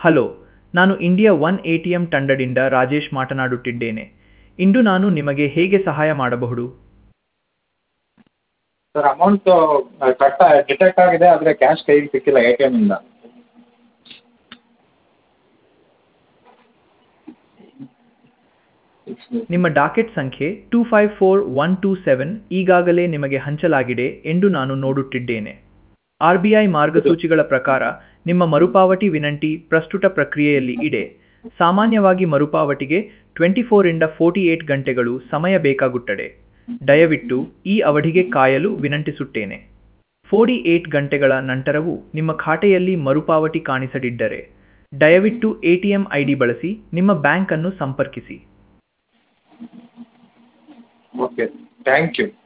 hello ನಾನು India one A T M ತಂಡದಿಂದ ರಾಜೇಶ್ ಮಾತನಾಡುತ್ತಿದ್ದೇನೆ ಇಂದು ನಾನು ನಿಮಗೆ ಹೇಗೆ ಸಹಾಯ ಮಾಡಬಹುದು ಸರ್ ಅಮೌಂಟು ಕಟ್ಟ ಡಿಟೆಕ್ಟ್ ಆಗಿದೆ ಆದರೆ ಕ್ಯಾಶ್ ಕೈಗೆ ಸಿಕ್ಕಿಲ್ಲ ಎ ಟಿ ಎಮ್ಮಿಂದ ನಿಮ್ಮ ಡಾಕೆಟ್ ಸಂಖ್ಯೆ two five four one two seven ಈಗಾಗಲೇ ನಿಮಗೆ ಹಂಚಲಾಗಿದೆ ಎಂದು ನಾನು ನೋಡುತ್ತಿದ್ದೇನೆ ಆರ್ ಬಿ ಐ ಮಾರ್ಗಸೂಚಿಗಳ ಪ್ರಕಾರ ನಿಮ್ಮ ಮರುಪಾವತಿ ವಿನಂತಿ ಪ್ರಸ್ತುತ ಪ್ರಕ್ರಿಯೆಯಲ್ಲಿ ಇದೆ ಸಾಮಾನ್ಯವಾಗಿ ಮರುಪಾವತಿಗೆ ಟ್ವೆಂಟಿ ಫೋರಿಂದ ಫೋರ್ಟಿ ಏಟ್ ಗಂಟೆಗಳು ಸಮಯ ಬೇಕಾಗುತ್ತದೆ ದಯವಿಟ್ಟು ಈ ಅವಧಿಗೆ ಕಾಯಲು ವಿನಂತಿಸುತ್ತೇನೆ ಫೋರ್ಟಿ ಏಟ್ ಗಂಟೆಗಳ ನಂತರವೂ ನಿಮ್ಮ ಖಾತೆಯಲ್ಲಿ ಮರುಪಾವತಿ ಕಾಣಿಸದಿದ್ದರೆ ದಯವಿಟ್ಟು A T M I D ಬಳಸಿ ನಿಮ್ಮ ಬ್ಯಾಂಕನ್ನು ಸಂಪರ್ಕಿಸಿ ಓಕೆ ಥ್ಯಾಂಕ್ ಯು